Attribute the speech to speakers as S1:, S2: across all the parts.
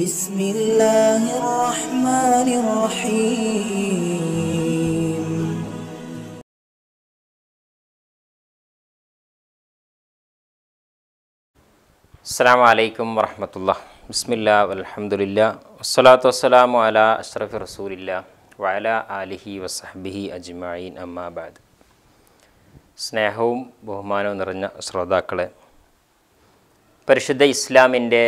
S1: بسم الله الرحمن الرحيم
S2: അസ്സാം വലൈക്കും വറഹമത്തുള്ള ബിസ്മില്ല അലഹമുല്ല വസ്സലാത്തു വസ്സലാമു അല അഷ്റഫ് റസൂലില്ല വഅല ആലിഹി വസഹബിഹി അജ്മഈൻ അമ്മാബാദ് സ്നേഹവും ബഹുമാനവും നിറഞ്ഞ ശ്രോതാക്കളെ പരിശുദ്ധ ഇസ്ലാമിൻ്റെ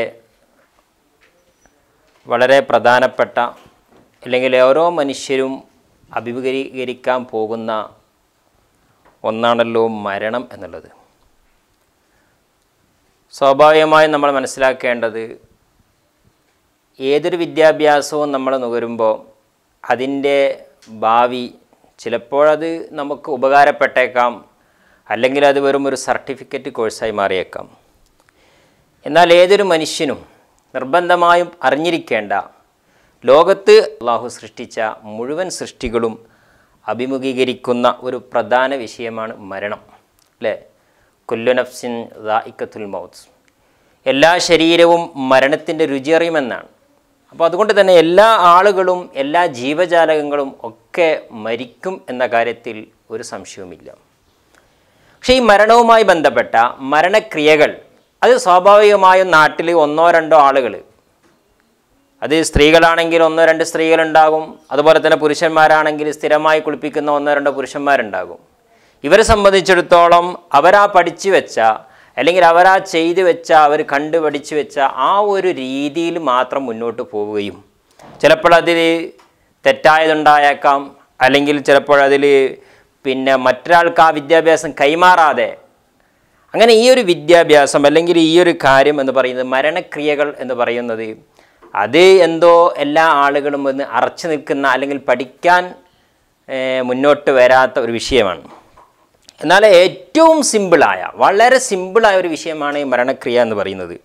S2: വളരെ പ്രധാനപ്പെട്ട അല്ലെങ്കിൽ ഓരോ മനുഷ്യരും അഭിമുഖീകരിക്കാൻ പോകുന്ന ഒന്നാണല്ലോ മരണം എന്നുള്ളത് സ്വാഭാവികമായും നമ്മൾ മനസ്സിലാക്കേണ്ടത് ഏതൊരു വിദ്യാഭ്യാസവും നമ്മൾ നുകരുമ്പോൾ അതിൻ്റെ ഭാവി ചിലപ്പോഴത് നമുക്ക് ഉപകാരപ്പെട്ടേക്കാം അല്ലെങ്കിൽ അത് വെറും ഒരു സർട്ടിഫിക്കറ്റ് കോഴ്സായി മാറിയേക്കാം എന്നാൽ ഏതൊരു മനുഷ്യനും നിർബന്ധമായും അറിഞ്ഞിരിക്കേണ്ട ലോകത്ത് അള്ളാഹു സൃഷ്ടിച്ച മുഴുവൻ സൃഷ്ടികളും അഭിമുഖീകരിക്കുന്ന ഒരു പ്രധാന വിഷയമാണ് മരണം അല്ലേ കുല്ലു നഫ്സിൻ ദായിക്കത്തുൽ മൗത്ത് എല്ലാ ശരീരവും മരണത്തിൻ്റെ രുചിയറിയുമെന്നാണ് അപ്പോൾ അതുകൊണ്ട് തന്നെ എല്ലാ ആളുകളും എല്ലാ ജീവജാലകങ്ങളും ഒക്കെ മരിക്കും എന്ന കാര്യത്തിൽ ഒരു സംശയവുമില്ല പക്ഷേ ഈ മരണവുമായി ബന്ധപ്പെട്ട മരണക്രിയകൾ അത് സ്വാഭാവികമായും നാട്ടിൽ ഒന്നോ രണ്ടോ ആളുകൾ അത് സ്ത്രീകളാണെങ്കിൽ ഒന്നോ രണ്ട് സ്ത്രീകളുണ്ടാകും അതുപോലെ തന്നെ പുരുഷന്മാരാണെങ്കിൽ സ്ഥിരമായി കുളിപ്പിക്കുന്ന ഒന്നോ രണ്ടോ പുരുഷന്മാരുണ്ടാകും ഇവരെ സംബന്ധിച്ചിടത്തോളം അവരാ പഠിച്ചു വെച്ച അല്ലെങ്കിൽ അവരാ ചെയ്തു വെച്ച അവർ കണ്ടു പഠിച്ചു വെച്ച ആ ഒരു രീതിയിൽ മാത്രം മുന്നോട്ട് പോവുകയും ചിലപ്പോൾ അതിൽ തെറ്റായതുണ്ടായേക്കാം അല്ലെങ്കിൽ ചിലപ്പോൾ അതിൽ പിന്നെ മറ്റൊരാൾക്ക് ആ വിദ്യാഭ്യാസം കൈമാറാതെ അങ്ങനെ ഈ ഒരു വിദ്യാഭ്യാസം അല്ലെങ്കിൽ ഈ ഒരു കാര്യം എന്ന് പറയുന്നത് മരണക്രിയകൾ എന്ന് പറയുന്നത് അത് എന്തോ എല്ലാ ആളുകളും ഒന്ന് അറച്ചു നിൽക്കുന്ന അല്ലെങ്കിൽ പഠിക്കാൻ ഏഹ്, മുന്നോട്ട് വരാത്ത ഒരു വിഷയമാണ് എന്നാൽ ഏറ്റവും സിമ്പിളായ വളരെ സിമ്പിളായ ഒരു വിഷയമാണ് ഈ മരണക്രിയ എന്ന് പറയുന്നത്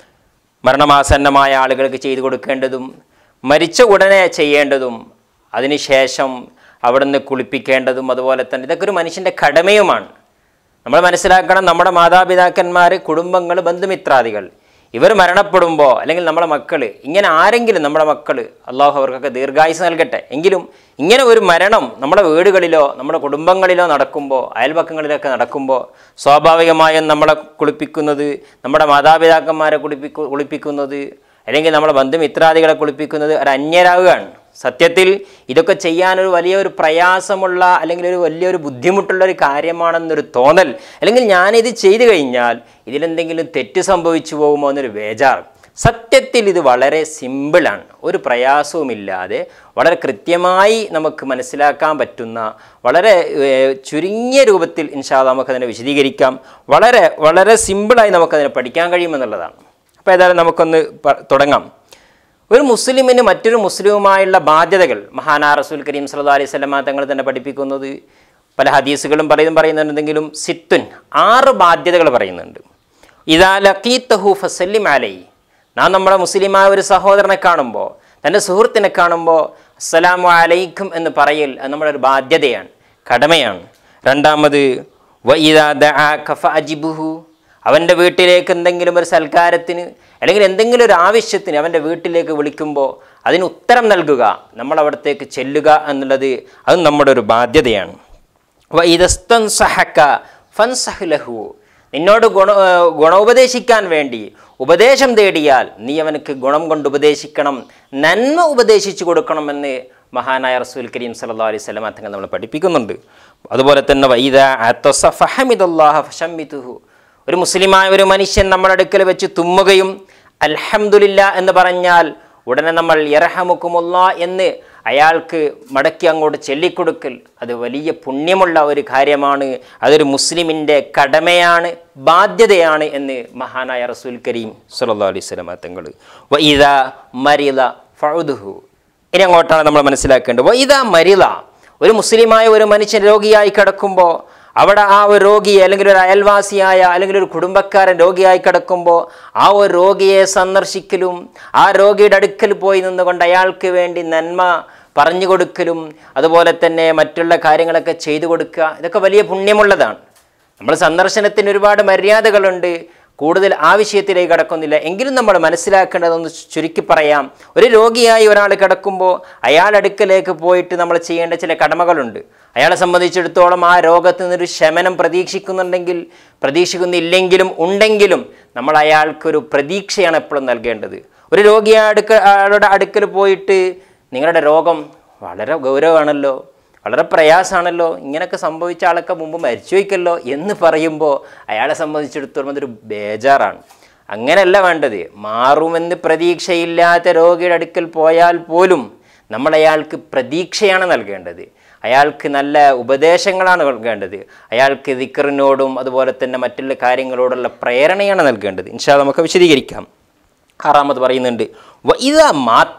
S2: മരണമാസന്നമായ ആളുകൾക്ക് ചെയ്തു കൊടുക്കേണ്ടതും മരിച്ച ഉടനെ ചെയ്യേണ്ടതും അതിനുശേഷം അവിടുന്ന് കുളിപ്പിക്കേണ്ടതും അതുപോലെ തന്നെ ഇതൊക്കെ ഒരു മനുഷ്യൻ്റെ കടമയുമാണ് നമ്മൾ മനസ്സിലാക്കണം നമ്മുടെ മാതാപിതാക്കന്മാർ കുടുംബങ്ങൾ ബന്ധുമിത്രാദികൾ ഇവർ മരണപ്പെടുമ്പോൾ അല്ലെങ്കിൽ നമ്മുടെ മക്കൾ ഇങ്ങനെ ആരെങ്കിലും നമ്മുടെ മക്കൾ അള്ളാഹു അവർക്കൊക്കെ ദീർഘായുസ് നൽകട്ടെ എങ്കിലും ഇങ്ങനെ ഒരു മരണം നമ്മുടെ വീടുകളിലോ നമ്മുടെ കുടുംബങ്ങളിലോ നടക്കുമ്പോൾ അയൽപക്കങ്ങളിലൊക്കെ നടക്കുമ്പോൾ സ്വാഭാവികമായും നമ്മളെ കുളിപ്പിക്കുന്നത് നമ്മുടെ മാതാപിതാക്കന്മാരെ കുളിപ്പിക്കു കുളിപ്പിക്കുന്നത് അല്ലെങ്കിൽ നമ്മുടെ ബന്ധുമിത്രാദികളെ കുളിപ്പിക്കുന്നത് ഒരു അന്യരാകുകയാണ് സത്യത്തിൽ ഇതൊക്കെ ചെയ്യാനൊരു വലിയൊരു പ്രയാസമുള്ള അല്ലെങ്കിൽ ഒരു വലിയൊരു ബുദ്ധിമുട്ടുള്ള ഒരു കാര്യമാണെന്നൊരു തോന്നൽ അല്ലെങ്കിൽ ഞാനിത് ചെയ്തു കഴിഞ്ഞാൽ ഇതിലെന്തെങ്കിലും തെറ്റ് സംഭവിച്ചു പോകുമോ എന്നൊരു ബേജാർ സത്യത്തിൽ ഇത് വളരെ സിമ്പിളാണ് ഒരു പ്രയാസവുമില്ലാതെ വളരെ കൃത്യമായി നമുക്ക് മനസ്സിലാക്കാൻ പറ്റുന്ന വളരെ ഏഹ്, ചുരുങ്ങിയ രൂപത്തിൽ ഇൻഷാല്ല നമുക്കതിനെ വിശദീകരിക്കാം വളരെ വളരെ സിമ്പിളായി നമുക്കതിനെ പഠിക്കാൻ കഴിയുമെന്നുള്ളതാണ് അപ്പോൾ ഏതായാലും നമുക്കൊന്ന് പ- തുടങ്ങാം ഒരു മുസ്ലിമിന് മറ്റൊരു മുസ്ലിമുമായുള്ള ബാധ്യതകൾ മഹാനാ റസൂൽ കരീം സല്ലല്ലാഹു അലൈഹി സ്വലമ തങ്ങൾ തന്നെ പഠിപ്പിക്കുന്നത് പല ഹദീസുകളും പറയുന്നു പറയുന്നുണ്ടെങ്കിലും സിത്തുൻ ആറ് ബാധ്യതകൾ പറയുന്നുണ്ട് ഇതാ ലഖീത്തഹു ഫസല്ലിം അലൈ നാം നമ്മുടെ മുസ്ലിമായ ഒരു സഹോദരനെ കാണുമ്പോൾ തൻ്റെ സുഹൃത്തിനെ കാണുമ്പോൾ അസ്സലാമു അലൈക്കും എന്ന് പറയൽ അത് നമ്മുടെ ഒരു ബാധ്യതയാണ് കടമയാണ് രണ്ടാമത് വഇദാ ദആക ഫഅജിബുഹു അവൻ്റെ വീട്ടിലേക്ക് എന്തെങ്കിലും ഒരു സൽക്കാരത്തിന് അല്ലെങ്കിൽ എന്തെങ്കിലും ഒരു ആവശ്യത്തിന് അവൻ്റെ വീട്ടിലേക്ക് വിളിക്കുമ്പോൾ അതിന് ഉത്തരം നൽകുക നമ്മൾ അവിടത്തേക്ക് ചെല്ലുക എന്നുള്ളത് അത് നമ്മുടെ ഒരു ബാധ്യതയാണ് വഇദസ്തൻ സഹക്ക ഫൻസഹ്ലഹു നിന്നോട് ഗുണ ഏർ ഗുണോപദേശിക്കാൻ വേണ്ടി ഉപദേശം തേടിയാൽ നീ അവനക്ക് ഗുണം കൊണ്ട് ഉപദേശിക്കണം നന്മ ഉപദേശിച്ചു കൊടുക്കണമെന്ന് മഹാനായ റസൂൽ കരീം സല്ലല്ലാഹു അലൈഹി വസല്ലം തങ്ങൾ നമ്മൾ പഠിപ്പിക്കുന്നുണ്ട് അതുപോലെ തന്നെ വൈദ അത്തസ ഫഹമിദുല്ലാഹ ഫശമ്മിതുഹു ഒരു മുസ്ലിമായ ഒരു മനുഷ്യൻ നമ്മുടെ അടുക്കൽ വെച്ച് തുമ്മുകയും അൽഹംദുലില്ല എന്ന് പറഞ്ഞാൽ ഉടനെ നമ്മൾ യർഹമുക്കുമുള്ള എന്ന് അയാൾക്ക് മടക്കി അങ്ങോട്ട് ചൊല്ലിക്കൊടുക്കൽ അത് വലിയ പുണ്യമുള്ള ഒരു കാര്യമാണ് അതൊരു മുസ്ലിമിൻ്റെ കടമയാണ് ബാധ്യതയാണ് എന്ന് മഹാനായ റസൂൽ കരീം സല്ലല്ലാഹു അലൈഹി വസല്ലം തങ്ങൾ വഇദ മരില ഫഉദുഹു ഇനി അങ്ങോട്ടാണ് നമ്മൾ മനസ്സിലാക്കേണ്ടത് വൈദ മരില ഒരു മുസ്ലിമായ ഒരു മനുഷ്യൻ രോഗിയായി കിടക്കുമ്പോൾ അവിടെ ആ ഒരു രോഗിയെ അല്ലെങ്കിൽ ഒരു അയൽവാസിയായ അല്ലെങ്കിൽ ഒരു കുടുംബക്കാരൻ രോഗിയായി കിടക്കുമ്പോൾ ആ ഒരു രോഗിയെ സന്ദർശിക്കലും ആ രോഗിയുടെ അടുക്കൽ പോയി നിന്നുകൊണ്ട് അയാൾക്ക് വേണ്ടി നന്മ പറഞ്ഞു കൊടുക്കലും അതുപോലെ തന്നെ മറ്റുള്ള കാര്യങ്ങളൊക്കെ ചെയ്തു കൊടുക്കുക ഇതൊക്കെ വലിയ പുണ്യമുള്ളതാണ് നമ്മൾ സന്ദർശനത്തിന് ഒരുപാട് മര്യാദകളുണ്ട് കൂടുതൽ ആ വിഷയത്തിലേക്ക് കടക്കുന്നില്ല എങ്കിലും നമ്മൾ മനസ്സിലാക്കേണ്ടതൊന്ന് ചുരുക്കി പറയാം ഒരു രോഗിയായി ഒരാൾ കിടക്കുമ്പോൾ അയാളുടെ അടുക്കലേക്ക് പോയിട്ട് നമ്മൾ ചെയ്യേണ്ട ചില കടമകളുണ്ട് അയാളെ സംബന്ധിച്ചിടത്തോളം ആ രോഗത്തിൽ നിന്നൊരു ശമനം പ്രതീക്ഷിക്കുന്നുണ്ടെങ്കിൽ പ്രതീക്ഷിക്കുന്നില്ലെങ്കിലും ഉണ്ടെങ്കിലും നമ്മൾ അയാൾക്കൊരു പ്രതീക്ഷയാണ് എപ്പോഴും നൽകേണ്ടത് ഒരു രോഗിയെ അടുക്ക അയാളുടെ അടുക്കൽ പോയിട്ട് നിങ്ങളുടെ രോഗം വളരെ ഗൗരവമാണല്ലോ വളരെ പ്രയാസമാണല്ലോ ഇങ്ങനെയൊക്കെ സംഭവിച്ച ആളൊക്കെ മുമ്പ് മരിച്ചു വയ്ക്കല്ലോ എന്ന് പറയുമ്പോൾ അയാളെ സംബന്ധിച്ചിടത്തോളം അതൊരു ബേജാറാണ് അങ്ങനെയല്ല വേണ്ടത് മാറുമെന്ന് പ്രതീക്ഷയില്ലാത്ത രോഗിയുടെ അടുക്കൽ പോയാൽ പോലും നമ്മൾ അയാൾക്ക് പ്രതീക്ഷയാണ് നൽകേണ്ടത് അയാൾക്ക് നല്ല ഉപദേശങ്ങളാണ് നൽകേണ്ടത് അയാൾക്ക് ദിക്കറിനോടും അതുപോലെ തന്നെ മറ്റുള്ള കാര്യങ്ങളോടുള്ള പ്രേരണയാണ് നൽകേണ്ടത് ഇൻഷാ നമുക്ക് വിശദീകരിക്കാം ആറാമത് പറയുന്നുണ്ട് വ ഇതാ മാത്ത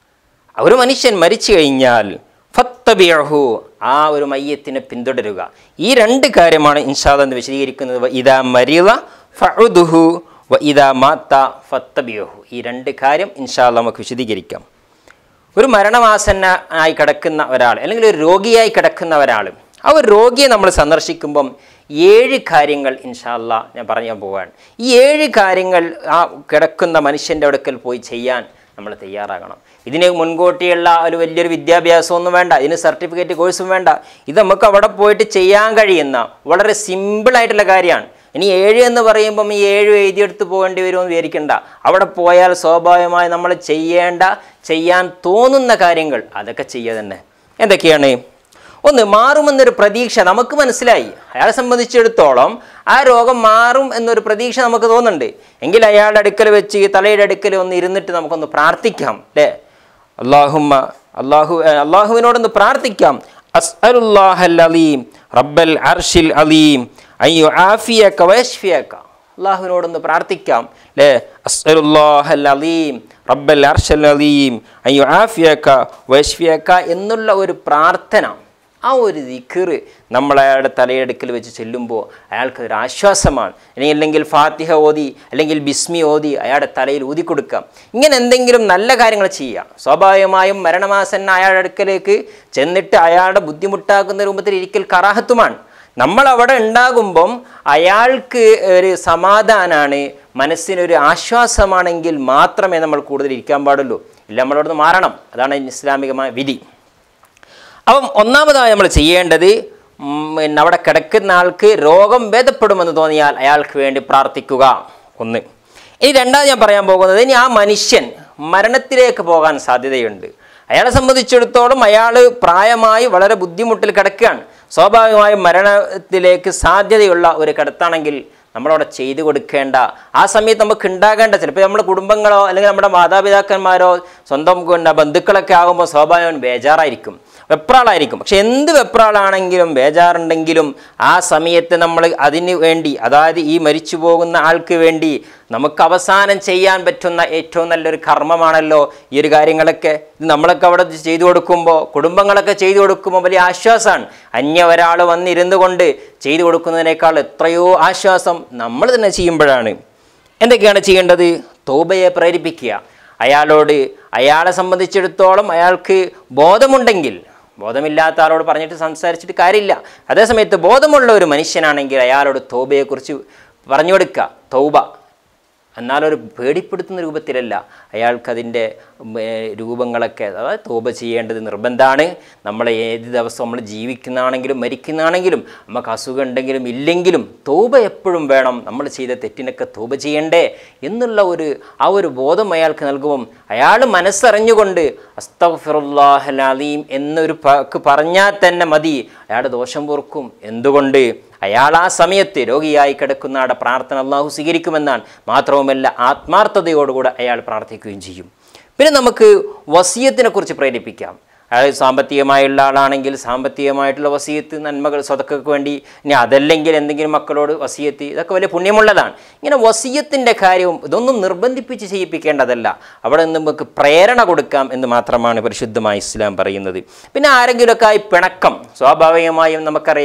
S2: ഒരു മനുഷ്യൻ മരിച്ചു കഴിഞ്ഞാൽ ഫത്തബിയഹു ആ ഒരു മയ്യത്തിനെ പിന്തുടരുക ഈ രണ്ട് കാര്യമാണ് ഇൻഷാദ് എന്ന് വിശദീകരിക്കുന്നത് വ ഇതാ മരിള ഫഉദുഹു വ ഇതാ മാത്ത ഫത്തബിയഹു ഈ രണ്ട് കാര്യം ഇൻഷാല്ല നമുക്ക് വിശദീകരിക്കാം ഒരു മരണവാസന്ന ആയി കിടക്കുന്ന ഒരാൾ അല്ലെങ്കിൽ ഒരു രോഗിയായി കിടക്കുന്ന ഒരാൾ ആ ഒരു രോഗിയെ നമ്മൾ സന്ദർശിക്കുമ്പം ഏഴ് കാര്യങ്ങൾ ഇൻഷാല്ല ഞാൻ പറയാൻ പോവുകയാണ് ഈ ഏഴ് കാര്യങ്ങൾ ആ കിടക്കുന്ന മനുഷ്യൻ്റെ അടുക്കൽ പോയി ചെയ്യാൻ നമ്മൾ തയ്യാറാകണം ഇതിന് മുൻകൂട്ടിയുള്ള ഒരു വലിയൊരു വിദ്യാഭ്യാസമൊന്നും വേണ്ട ഇതിന് സർട്ടിഫിക്കറ്റ് കോഴ്സും വേണ്ട ഇത് നമുക്ക് അവിടെ പോയിട്ട് ചെയ്യാൻ കഴിയുന്ന വളരെ സിമ്പിളായിട്ടുള്ള കാര്യമാണ് ഇനി ഏഴ് എന്ന് പറയുമ്പം ഈ ഏഴ് എഴുതിയെടുത്ത് പോകേണ്ടി വരുമെന്ന് വിചാരിക്കണ്ട അവിടെ പോയാൽ സ്വാഭാവികമായി നമ്മൾ ചെയ്യേണ്ട ചെയ്യാൻ തോന്നുന്ന കാര്യങ്ങൾ അതൊക്കെ ചെയ്യുക തന്നെ എന്തൊക്കെയാണ് ഒന്ന് മാറുമെന്നൊരു പ്രതീക്ഷ നമുക്ക് മനസ്സിലായി അയാളെ സംബന്ധിച്ചിടത്തോളം ആ രോഗം മാറും എന്നൊരു പ്രതീക്ഷ നമുക്ക് തോന്നുന്നുണ്ട് എങ്കിൽ അയാളുടെ അടുക്കൽ വെച്ച് തലയുടെ അടുക്കൽ ഒന്ന് ഇരുന്നിട്ട് നമുക്കൊന്ന് പ്രാർത്ഥിക്കാം അല്ലേ അള്ളാഹുമ്മ അള്ളാഹു അള്ളാഹുവിനോടൊന്ന് പ്രാർത്ഥിക്കാം അസ്അലുല്ലാഹൽ അലീം റബ്ബൽ അർഷിൽ അലീം അയ്യോ ആഫിയക്ക വയഷ്ഫിയക്ക അള്ളാഹുവിനോടൊന്ന് പ്രാർത്ഥിക്കാം അല്ലേ അസ്അലുല്ലാഹൽ അലീം റബ്ബൽ അർഷൽ അലീം അയ്യോ ആഫിയക്ക വയഷ്ഫിയക്ക എന്നുള്ള ഒരു പ്രാർത്ഥന ആ ഒരു ദിക്കറ് നമ്മൾ അയാളുടെ തലയെടുക്കൽ വെച്ച് ചെല്ലുമ്പോൾ അയാൾക്ക് ഒരു ആശ്വാസമാണ് ഇനി അല്ലെങ്കിൽ ഫാത്തിഹ ഓതി അല്ലെങ്കിൽ ബിസ്മി ഓതി അയാളുടെ തലയിൽ ഊതി കൊടുക്കാം ഇങ്ങനെ എന്തെങ്കിലും നല്ല കാര്യങ്ങൾ ചെയ്യാം സ്വാഭാവികമായും മരണമാസന്ന അയാളുടെ അടുക്കലേക്ക് ചെന്നിട്ട് അയാളുടെ ബുദ്ധിമുട്ടാക്കുന്ന രൂപത്തിൽ ഇരിക്കൽ കറാഹത്തുമാണ് നമ്മൾ അവിടെ ഉണ്ടാകുമ്പം അയാൾക്ക് ഒരു സമാധാനമാണ് മനസ്സിനൊരു ആശ്വാസമാണെങ്കിൽ മാത്രമേ നമ്മൾ കൂടുതൽ ഇരിക്കാൻ പാടുള്ളൂ ഇല്ല നമ്മളവിടുന്ന് മാറണം അതാണ് ഇസ്ലാമികമായ വിധി അപ്പം ഒന്നാമതായി നമ്മൾ ചെയ്യേണ്ടത് ഉം, പിന്നെ അവിടെ കിടക്കുന്ന ആൾക്ക് രോഗം ഭേദപ്പെടുമെന്ന് തോന്നിയാൽ അയാൾക്ക് വേണ്ടി പ്രാർത്ഥിക്കുക ഒന്ന് ഇനി രണ്ടാമത് ഞാൻ പറയാൻ പോകുന്നത് ഇനി ആ മനുഷ്യൻ മരണത്തിലേക്ക് പോകാൻ സാധ്യതയുണ്ട് അയാളെ സംബന്ധിച്ചിടത്തോളം അയാൾ പ്രായമായി വളരെ ബുദ്ധിമുട്ടിൽ കിടക്കുകയാണ് സ്വാഭാവികമായും മരണത്തിലേക്ക് സാധ്യതയുള്ള ഒരു കിടത്താണെങ്കിൽ നമ്മളവിടെ ചെയ്തു കൊടുക്കേണ്ട ആ സമയത്ത് നമുക്ക് ഉണ്ടാകേണ്ട ചിലപ്പോൾ നമ്മുടെ കുടുംബങ്ങളോ അല്ലെങ്കിൽ നമ്മുടെ മാതാപിതാക്കന്മാരോ സ്വന്തം പിന്നെ ബന്ധുക്കളൊക്കെ ആകുമ്പോൾ സ്വാഭാവികം ബേജാറായിരിക്കും വെപ്രാളായിരിക്കും പക്ഷെ എന്ത് വെപ്രാളാണെങ്കിലും ബേജാറുണ്ടെങ്കിലും ആ സമയത്ത് നമ്മൾ അതിന് വേണ്ടി അതായത് ഈ മരിച്ചു പോകുന്ന ആൾക്ക് വേണ്ടി നമുക്ക് അവസാനം ചെയ്യാൻ പറ്റുന്ന ഏറ്റവും നല്ലൊരു കർമ്മമാണല്ലോ ഈ ഒരു കാര്യങ്ങളൊക്കെ ഇത് നമ്മളൊക്കെ അവിടെ ചെയ്തു കൊടുക്കുമ്പോൾ കുടുംബങ്ങളൊക്കെ ചെയ്തു കൊടുക്കുമ്പോൾ വലിയ ആശ്വാസമാണ് അന്യ ഒരാൾ വന്നിരുന്നു കൊണ്ട് ചെയ്തു കൊടുക്കുന്നതിനേക്കാൾ എത്രയോ ആശ്വാസം നമ്മൾ തന്നെ ചെയ്യുമ്പോഴാണ് എന്തൊക്കെയാണ് ചെയ്യേണ്ടത് തോബയെ പ്രേരിപ്പിക്കുക അയാളോട് അയാളെ സംബന്ധിച്ചിടത്തോളം അയാൾക്ക് ബോധമുണ്ടെങ്കിൽ ബോധമില്ലാത്ത ആളോട് പറഞ്ഞിട്ട് സംസാരിച്ചിട്ട് കാര്യമില്ല അതേസമയത്ത് ബോധമുള്ള ഒരു മനുഷ്യനാണെങ്കിൽ അയാളോട് തോബയെക്കുറിച്ച് പറഞ്ഞു കൊടുക്കുക തൗബ എന്നാലൊരു പേടിപ്പെടുത്തുന്ന രൂപത്തിലല്ല അയാൾക്കതിൻ്റെ ഉം, ഏ, രൂപങ്ങളൊക്കെ അതായത് തോപ ചെയ്യേണ്ടത് നിർബന്ധമാണ് നമ്മൾ ഏത് ദിവസം നമ്മൾ ജീവിക്കുന്നതാണെങ്കിലും മരിക്കുന്നതാണെങ്കിലും നമുക്ക് അസുഖം ഉണ്ടെങ്കിലും ഇല്ലെങ്കിലും തോപ എപ്പോഴും വേണം നമ്മൾ ചെയ്ത തെറ്റിനൊക്കെ തോപ ചെയ്യണ്ടേ എന്നുള്ള ഒരു ആ ഒരു ബോധം അയാൾക്ക് നൽകുമ്പം അയാൾ മനസ്സറിഞ്ഞുകൊണ്ട് അസ്തഫിറുല്ലാഹലീം എന്നൊരു വാക്ക് പറഞ്ഞാൽ തന്നെ മതി അയാളുടെ ദോഷം പൊറുക്കും എന്തുകൊണ്ട് അയാൾ ആ സമയത്ത് രോഗിയായി കിടക്കുന്ന ആളുടെ പ്രാർത്ഥന അള്ളാഹു സ്വീകരിക്കുമെന്നാണ് മാത്രവുമല്ല ആത്മാർത്ഥതയോടുകൂടെ അയാൾ പ്രാർത്ഥിക്കുകയും ചെയ്യും പിന്നെ നമുക്ക് വസീയത്തിനെ കുറിച്ച് പ്രേരിപ്പിക്കാം അതായത് സാമ്പത്തികമായുള്ള ആളാണെങ്കിൽ സാമ്പത്തികമായിട്ടുള്ള വസീയത്ത് നന്മകൾ സ്വതക്കൾക്ക് വേണ്ടി ഇനി അതല്ലെങ്കിൽ എന്തെങ്കിലും മക്കളോട് വസീയത്ത് ഇതൊക്കെ വലിയ പുണ്യമുള്ളതാണ് ഇങ്ങനെ വസീയത്തിൻ്റെ കാര്യവും ഇതൊന്നും നിർബന്ധിപ്പിച്ച് ചെയ്യിപ്പിക്കേണ്ടതല്ല അവിടെ നിന്ന് നമുക്ക് പ്രേരണ കൊടുക്കാം എന്ന് മാത്രമാണ് പരിശുദ്ധമായ ഇസ്ലാം പറയുന്നത് പിന്നെ ആരെങ്കിലുമൊക്കെ ആയി പിണക്കം സ്വാഭാവികമായും നമുക്കറിയാം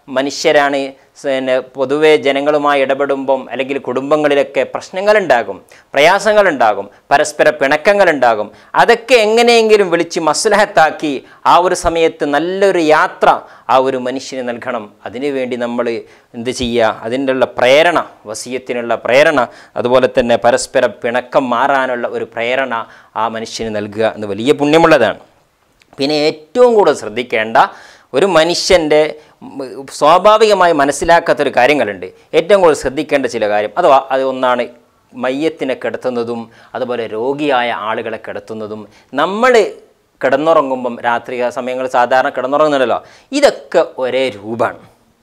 S2: മനുഷ്യരാണ് പിന്നെ പൊതുവെ ജനങ്ങളുമായി ഇടപെടുമ്പം അല്ലെങ്കിൽ കുടുംബങ്ങളിലൊക്കെ പ്രശ്നങ്ങളുണ്ടാകും പ്രയാസങ്ങളുണ്ടാകും പരസ്പര പിണക്കങ്ങളുണ്ടാകും അതൊക്കെ എങ്ങനെയെങ്കിലും വിളിച്ച് മസ്ലഹത്താക്കി ആ ഒരു സമയത്ത് നല്ലൊരു യാത്ര ആ ഒരു മനുഷ്യന് നൽകണം അതിനുവേണ്ടി നമ്മൾ എന്ത് ചെയ്യുക അതിൻ്റെ ഉള്ള പ്രേരണ വസീയത്തിനുള്ള പ്രേരണ അതുപോലെ തന്നെ പരസ്പര പിണക്കം മാറാനുള്ള ഒരു പ്രേരണ ആ മനുഷ്യന് നൽകുക എന്ന് വലിയ പുണ്യമുള്ളതാണ് പിന്നെ ഏറ്റവും കൂടുതൽ ശ്രദ്ധിക്കേണ്ട ഒരു മനുഷ്യൻ്റെ ഉം, സ്വാഭാവികമായി മനസ്സിലാക്കാത്തൊരു കാര്യങ്ങളുണ്ട് ഏറ്റവും കൂടുതൽ ശ്രദ്ധിക്കേണ്ട ചില കാര്യം അഥവാ അത് ഒന്നാണ് മയ്യത്തിനെ കിടത്തുന്നതും അതുപോലെ രോഗിയായ ആളുകളെ കിടത്തുന്നതും നമ്മൾ കിടന്നുറങ്ങുമ്പം രാത്രി സമയങ്ങളിൽ സാധാരണ കിടന്നുറങ്ങുന്നുണ്ടല്ലോ ഇതൊക്കെ ഒരേ രൂപമാണ്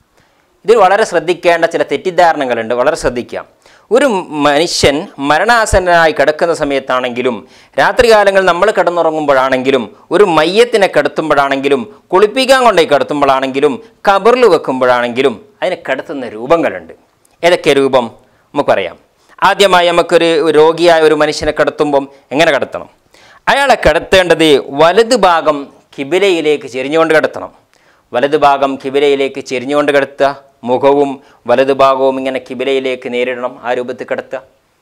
S2: ഇതിൽ വളരെ ശ്രദ്ധിക്കേണ്ട ചില തെറ്റിദ്ധാരണകളുണ്ട് വളരെ ശ്രദ്ധിക്കാം ഒരു മനുഷ്യൻ മരണാസന്നനായി കിടക്കുന്ന സമയത്താണെങ്കിലും രാത്രികാലങ്ങളിൽ നമ്മൾ കിടന്നുറങ്ങുമ്പോഴാണെങ്കിലും ഒരു മയ്യത്തിനെ കിടത്തുമ്പോഴാണെങ്കിലും കുളിപ്പിക്കാൻ കൊണ്ടുപോയി കിടത്തുമ്പോഴാണെങ്കിലും കബറിൽ വെക്കുമ്പോഴാണെങ്കിലും അതിനെ കിടത്തുന്ന രൂപങ്ങളുണ്ട് ഏതൊക്കെ രൂപം നമുക്കറിയാം ആദ്യമായി നമുക്കൊരു രോഗിയായ ഒരു മനുഷ്യനെ കിടത്തുമ്പം എങ്ങനെ കിടത്തണം അയാളെ കിടത്തേണ്ടത് വലത് ഭാഗം കിബിലയിലേക്ക് ചെരിഞ്ഞുകൊണ്ട് കിടത്തണം വലത് ഭാഗം കിബിലയിലേക്ക് ചെരിഞ്ഞുകൊണ്ട് കിടത്തുക മുഖവും വലത് ഭാഗവും ഇങ്ങനെ കിബിലയിലേക്ക് നേരിടണം ആ രൂപത്തിൽ കിടത്തുക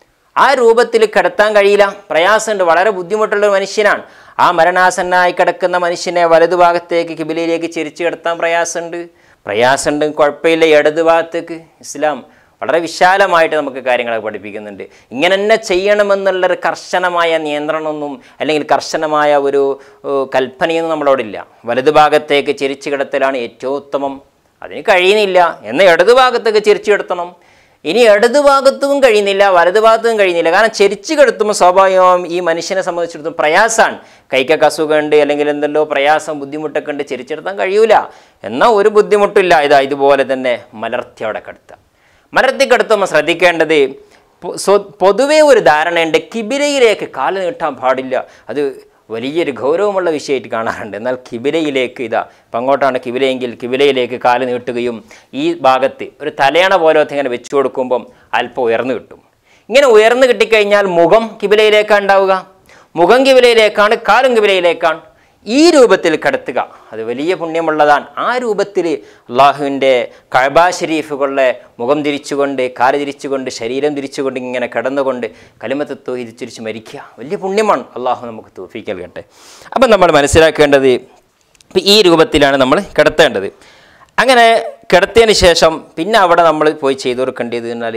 S2: ആ രൂപത്തിൽ കിടത്താൻ കഴിയില്ല പ്രയാസമുണ്ട് വളരെ ബുദ്ധിമുട്ടുള്ള ഒരു മനുഷ്യനാണ് ആ മരണാസന്നായി കിടക്കുന്ന മനുഷ്യനെ വലതു ഭാഗത്തേക്ക് കിബിലയിലേക്ക് ചെരിച്ച് കിടത്താൻ പ്രയാസമുണ്ട് പ്രയാസമുണ്ട് കുഴപ്പമില്ല ഇടത് ഭാഗത്തേക്ക് ഇസ്ലാം വളരെ വിശാലമായിട്ട് നമുക്ക് കാര്യങ്ങളൊക്കെ പഠിപ്പിക്കുന്നുണ്ട് ഇങ്ങനെ തന്നെ ചെയ്യണമെന്നുള്ളൊരു കർശനമായ നിയന്ത്രണമൊന്നും അല്ലെങ്കിൽ കർശനമായ ഒരു ഏഹ്, കൽപ്പനയൊന്നും നമ്മളോടില്ല വലതു ഭാഗത്തേക്ക് ചെരിച്ച് കിടത്തലാണ് ഏറ്റവും ഉത്തമം അതിന് കഴിയുന്നില്ല എന്നാൽ ഇടതു ഭാഗത്തേക്ക് ചെരിച്ച് കിടത്തണം ഇനി ഇടതു ഭാഗത്തും കഴിയുന്നില്ല വലതു ഭാഗത്തും കഴിയുന്നില്ല കാരണം ചെരിച്ച് കിടത്തുമ്പോൾ സ്വാഭാവികമായും ഈ മനുഷ്യനെ സംബന്ധിച്ചിടത്തോളം പ്രയാസമാണ് കൈക്കൊക്കെ അസുഖമുണ്ട് അല്ലെങ്കിൽ എന്തെല്ലോ പ്രയാസം ബുദ്ധിമുട്ടൊക്കെ ഉണ്ട് ചെരിച്ചെടുത്താൻ കഴിയൂല എന്നാൽ ഒരു ബുദ്ധിമുട്ടില്ല ഇതാ ഇതുപോലെ തന്നെ മലർത്തി അവിടെ കിടത്തുക മലർത്തി കിടത്തുമ്പോൾ ശ്രദ്ധിക്കേണ്ടത് പൊ- സ്വ- പൊതുവേ ഒരു ധാരണയുണ്ട് കിബിരയിലേക്ക് കാല് നീട്ടാൻ പാടില്ല അത് വലിയൊരു ഗൗരവമുള്ള വിഷയമായിട്ട് കാണാറുണ്ട് എന്നാൽ കിബിലയിലേക്ക് ഇതാ ഇപ്പം അങ്ങോട്ടാണ് കിബിലയെങ്കിൽ കിബിലയിലേക്ക് കാല് നീട്ടുകയും ഈ ഭാഗത്ത് ഒരു തലയണ പോലത്തെ ഇങ്ങനെ വെച്ചു കൊടുക്കുമ്പം അല്പം ഉയർന്നു കിട്ടും ഇങ്ങനെ ഉയർന്നു കിട്ടിക്കഴിഞ്ഞാൽ മുഖം കിബിലയിലേക്കാണ് ഉണ്ടാവുക മുഖം കിബിലയിലേക്കാണ് കാലും കിബിലയിലേക്കാണ് ഈ രൂപത്തിൽ കിടത്തുക അത് വലിയ പുണ്യമുള്ളതാണ് ആ രൂപത്തിൽ അള്ളാഹുവിൻ്റെ കഴബ ഷരീഫുകളുടെ മുഖം തിരിച്ചുകൊണ്ട് കാല് തിരിച്ചുകൊണ്ട് ശരീരം തിരിച്ചുകൊണ്ട് ഇങ്ങനെ കിടന്നുകൊണ്ട് കലിമത്ത് തോഹി തിരിച്ച് മരിക്കുക വലിയ പുണ്യമാണ് അള്ളാഹു നമുക്ക് തോഫിക്കൽ കേട്ടെ അപ്പം നമ്മൾ മനസ്സിലാക്കേണ്ടത് ഇപ്പം ഈ രൂപത്തിലാണ് നമ്മൾ കിടത്തേണ്ടത് അങ്ങനെ കിടത്തിയതിന് ശേഷം പിന്നെ അവിടെ നമ്മൾ പോയി ചെയ്തു കൊടുക്കേണ്ടത് എന്നാൽ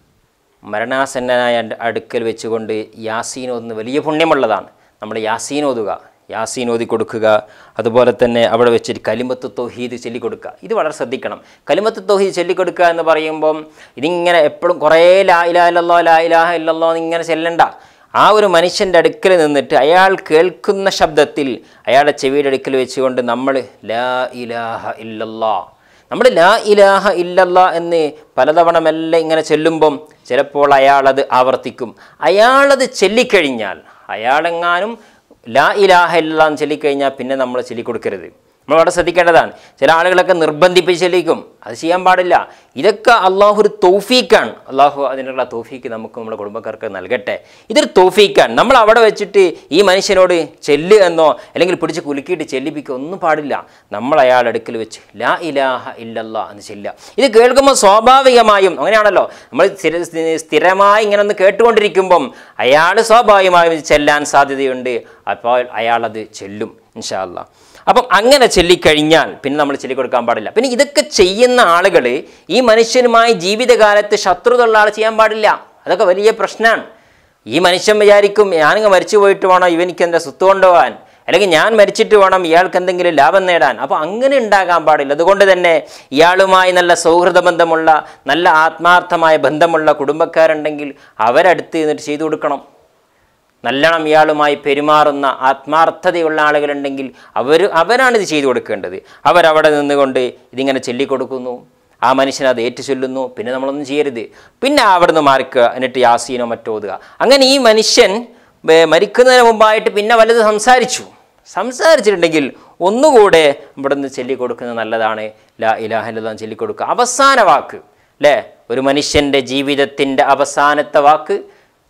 S2: മരണാസന്നനായ അട്- അടുക്കൽ വെച്ചുകൊണ്ട് യാസീൻ ഓതുന്ന വലിയ പുണ്യമുള്ളതാണ് നമ്മൾ യാസീൻ ഓതുക യാസീൻ ഓതി കൊടുക്കുക അതുപോലെ തന്നെ അവിടെ വെച്ചിട്ട് കലിമത്ത് തൗഹീദ് ചൊല്ലിക്കൊടുക്കുക ഇത് വളരെ ശ്രദ്ധിക്കണം കലിമത്ത് തൗഹീദ് ചൊല്ലിക്കൊടുക്കുക എന്ന് പറയുമ്പം ഇതിങ്ങനെ എപ്പോഴും കുറേ ലാ ഇലാഹ ഇല്ലല്ലോ ലാ ഇലാഹ ഇല്ലല്ലോ എന്നിങ്ങനെ ചെല്ലണ്ട ആ ഒരു മനുഷ്യൻ്റെ അടുക്കൽ നിന്നിട്ട് അയാൾ കേൾക്കുന്ന ശബ്ദത്തിൽ അയാളുടെ ചെവിയുടെ അടുക്കൽ വെച്ചുകൊണ്ട് നമ്മൾ ലാ ഇലാഹ ഇല്ലല്ലാ നമ്മൾ ലാ ഇലാഹ ഇല്ലല്ല എന്ന് പലതവണ മെല്ലെ ഇങ്ങനെ ചെല്ലുമ്പം ചിലപ്പോൾ അയാളത് ആവർത്തിക്കും അയാളത് ചൊല്ലിക്കഴിഞ്ഞാൽ അയാളെങ്ങാനും ലാ ഇലാഹ ഇല്ല എന്ന് ചൊല്ലിക്കഴിഞ്ഞാൽ പിന്നെ നമ്മൾ ചൊല്ലിക്കൊടുക്കരുത് നമ്മൾ അവിടെ ശ്രദ്ധിക്കേണ്ടതാണ് ചില ആളുകളൊക്കെ നിർബന്ധിപ്പിച്ച് ചൊല്ലിക്കും അത് ചെയ്യാൻ പാടില്ല ഇതൊക്കെ അള്ളാഹു ഒരു തൗഫീക്കാണ് അള്ളാഹു അതിനുള്ള തൗഫീക്ക് നമുക്ക് നമ്മുടെ കുടുംബക്കാർക്ക് നൽകട്ടെ ഇതൊരു തൗഫീക്കാണ് നമ്മൾ അവിടെ വെച്ചിട്ട് ഈ മനുഷ്യനോട് ചെല്ല് എന്നോ അല്ലെങ്കിൽ പിടിച്ച് കുലുക്കിയിട്ട് ചെല്ലിപ്പിക്കുക ഒന്നും പാടില്ല നമ്മൾ അയാളുടെ അടുക്കൽ വെച്ച് ലാ ഇലാഹ ഇല്ലല്ലാ എന്ന് ചെല്ലുക ഇത് കേൾക്കുമ്പോൾ സ്വാഭാവികമായും അങ്ങനെയാണല്ലോ നമ്മൾ സ്ഥിര സ്ഥിരമായി ഇങ്ങനെ ഒന്ന് കേട്ടുകൊണ്ടിരിക്കുമ്പം അയാൾ സ്വാഭാവികമായും ഇത് ചെല്ലാൻ സാധ്യതയുണ്ട് അപ്പോൾ അയാളത് ചെല്ലും ഇൻഷാ അല്ലാ അപ്പം അങ്ങനെ ചൊല്ലിക്കഴിഞ്ഞാൽ പിന്നെ നമ്മൾ ചൊല്ലിക്കൊടുക്കാൻ പാടില്ല പിന്നെ ഇതൊക്കെ ചെയ്യുന്ന ആളുകൾ ഈ മനുഷ്യനുമായി ജീവിതകാലത്ത് ശത്രുതയുള്ള ആൾ ചെയ്യാൻ പാടില്ല അതൊക്കെ വലിയ പ്രശ്നമാണ് ഈ മനുഷ്യൻ വിചാരിക്കും ഞാനിങ്ങ് മരിച്ചു പോയിട്ട് വേണം ഇവനിക്ക് എൻ്റെ സ്വത്ത് കൊണ്ടുപോകാൻ അല്ലെങ്കിൽ ഞാൻ മരിച്ചിട്ട് വേണം ഇയാൾക്ക് എന്തെങ്കിലും ലാഭം നേടാൻ അപ്പോൾ അങ്ങനെ ഉണ്ടാകാൻ പാടില്ല അതുകൊണ്ട് തന്നെ ഇയാളുമായി നല്ല സൗഹൃദ ബന്ധമുള്ള നല്ല ആത്മാർത്ഥമായ ബന്ധമുള്ള കുടുംബക്കാരുണ്ടെങ്കിൽ അവരടുത്ത് നിന്നിട്ട് ചെയ്തു കൊടുക്കണം നല്ലോണം ഇയാളുമായി പെരുമാറുന്ന ആത്മാർത്ഥതയുള്ള ആളുകളുണ്ടെങ്കിൽ അവർ അവരാണ് ഇത് ചെയ്തു കൊടുക്കേണ്ടത് അവരവിടെ നിന്നുകൊണ്ട് ഇതിങ്ങനെ ചൊല്ലിക്കൊടുക്കുന്നു ആ മനുഷ്യൻ അത് ഏറ്റു ചൊല്ലുന്നു പിന്നെ നമ്മളൊന്നും ചെയ്യരുത് പിന്നെ അവിടെ നിന്ന് മാറിക്കുക എന്നിട്ട് യാസീനോ മറ്റോ ഓതുക അങ്ങനെ ഈ മനുഷ്യൻ ഏർ, മരിക്കുന്നതിന് മുമ്പായിട്ട് പിന്നെ വലുത് സംസാരിച്ചു സംസാരിച്ചിട്ടുണ്ടെങ്കിൽ ഒന്നുകൂടെ ഇവിടെ നിന്ന് ചൊല്ലിക്കൊടുക്കുന്നത് നല്ലതാണ് ലാ ഇലാഹല്ലെന്ന് ചൊല്ലിക്കൊടുക്കുക അവസാന വാക്ക് അല്ലേ ഒരു മനുഷ്യൻ്റെ ജീവിതത്തിൻ്റെ അവസാനത്തെ വാക്ക്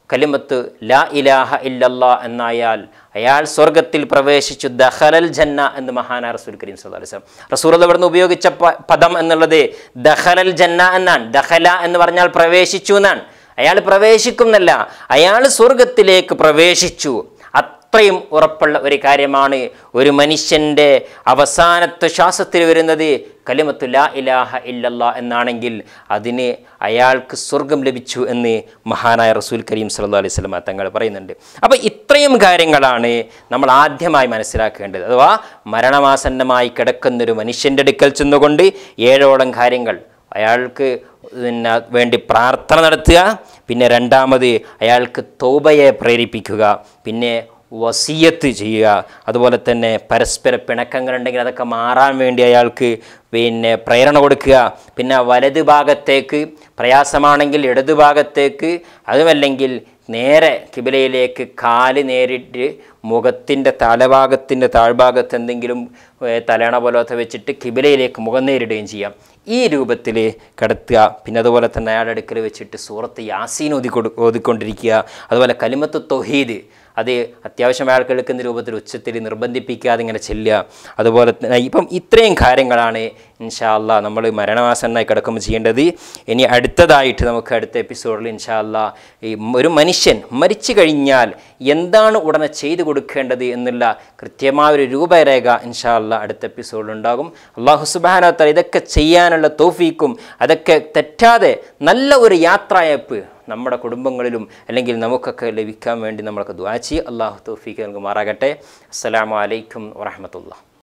S2: കലിമത്ത് ലാ ഇലാഹ ഇല്ലല്ലാ എന്നായാൽ അയാൾ സ്വർഗത്തിൽ പ്രവേശിച്ചു ദഹലൽ ജന്ന എന്ന് മഹാനാ റസൂൽ കരീം സല്ലല്ലാഹു അലൈഹി വസല്ലം റസൂൽ ഇവിടുന്ന് ഉപയോഗിച്ച പ- പദം എന്നുള്ളത് ദഹലൽ ജന്ന എന്നാണ് ദഹല എന്ന് പറഞ്ഞാൽ പ്രവേശിച്ചു എന്നാണ് അയാൾ പ്രവേശിക്കുന്നല്ല അയാൾ സ്വർഗത്തിലേക്ക് പ്രവേശിച്ചു അത്രയും ഉറപ്പുള്ള ഒരു കാര്യമാണ് ഒരു മനുഷ്യൻ്റെ അവസാനത്തെ ശ്വാസത്തിൽ വരുന്നത് കലിമത്തു ലാ ഇലാഹ ഇല്ലല്ലാ എന്നാണെങ്കിൽ അതിന് അയാൾക്ക് സ്വർഗം ലഭിച്ചു എന്ന് മഹാനായ റസൂൽ കരീം സല്ലല്ലാഹു അലൈഹി വസല്ലം തങ്ങൾ പറയുന്നുണ്ട് അപ്പോൾ ഇത്രയും കാര്യങ്ങളാണ് നമ്മൾ ആദ്യമായി മനസ്സിലാക്കേണ്ടത് അഥവാ മരണമാസന്നമായി കിടക്കുന്നൊരു മനുഷ്യൻ്റെ അടുക്കൽ ചെന്നുകൊണ്ട് ഏഴോളം കാര്യങ്ങൾ അയാൾക്ക് പിന്നെ വേണ്ടി പ്രാർത്ഥന നടത്തുക പിന്നെ രണ്ടാമത് അയാൾക്ക് തൗബയെ പ്രേരിപ്പിക്കുക പിന്നെ വസീയത്ത് ചെയ്യുക അതുപോലെ തന്നെ പരസ്പര പിണക്കങ്ങളുണ്ടെങ്കിൽ അതൊക്കെ മാറാൻ വേണ്ടി അയാൾക്ക് പിന്നെ പ്രേരണ കൊടുക്കുക പിന്നെ വലത് ഭാഗത്തേക്ക് പ്രയാസമാണെങ്കിൽ ഇടത് ഭാഗത്തേക്ക് അതുമല്ലെങ്കിൽ നേരെ കിബിലയിലേക്ക് കാല് നേരിട്ട് മുഖത്തിൻ്റെ തലഭാഗത്തിൻ്റെ താഴ്ഭാഗത്ത് എന്തെങ്കിലും ഏ, തലയണ പോലത്തെ വെച്ചിട്ട് കിബിലയിലേക്ക് മുഖം നേരിടുകയും ചെയ്യാം ഈ രൂപത്തിൽ കിടത്തുക പിന്നെ അതുപോലെ തന്നെ അയാളുടെ അടുക്കൽ വെച്ചിട്ട് സൂറത്ത് യാസീൻ ഓതി കൊടു ഓതിക്കൊണ്ടിരിക്കുക അതുപോലെ കലിമത്ത് തൊഹീദ് അത് അത്യാവശ്യം അയാൾക്ക് എടുക്കുന്ന രൂപത്തിൽ ഉച്ചത്തിൽ നിർബന്ധിപ്പിക്കാതെ ഇങ്ങനെ ചെല്ലുക അതുപോലെ തന്നെ ഇപ്പം ഇത്രയും കാര്യങ്ങളാണ് ഇൻഷാ അല്ലാ നമ്മൾ മരണവാസനായി കിടക്കുമ്പോൾ ചെയ്യേണ്ടത് ഇനി അടുത്തതായിട്ട് നമുക്ക് അടുത്ത എപ്പിസോഡിൽ ഇൻഷാ അല്ലാ ഈ ഒരു മനുഷ്യൻ മരിച്ചു കഴിഞ്ഞാൽ എന്താണ് ഉടനെ ചെയ്തു കൊടുക്കേണ്ടത് എന്നുള്ള കൃത്യമായ ഒരു രൂപരേഖ ഇൻഷാ അല്ലാ അടുത്ത എപ്പിസോഡിൽ ഉണ്ടാകും അള്ളാഹു സുബാനോത്തല ഇതൊക്കെ ചെയ്യാനുള്ള തോഫീക്കും അതൊക്കെ തെറ്റാതെ നല്ല ഒരു യാത്രയപ്പ് നമ്മുടെ കുടുംബങ്ങളിലും അല്ലെങ്കിൽ നമുക്കൊക്കെ ലഭിക്കാൻ വേണ്ടി നമ്മളൊക്കെ ദ്വാ ചെയ്യുക അള്ളാഹു തോഫീക്ക് നൽകുമാറാകട്ടെ അസ്സലാമു അലൈക്കും വറഹമത്തുള്ള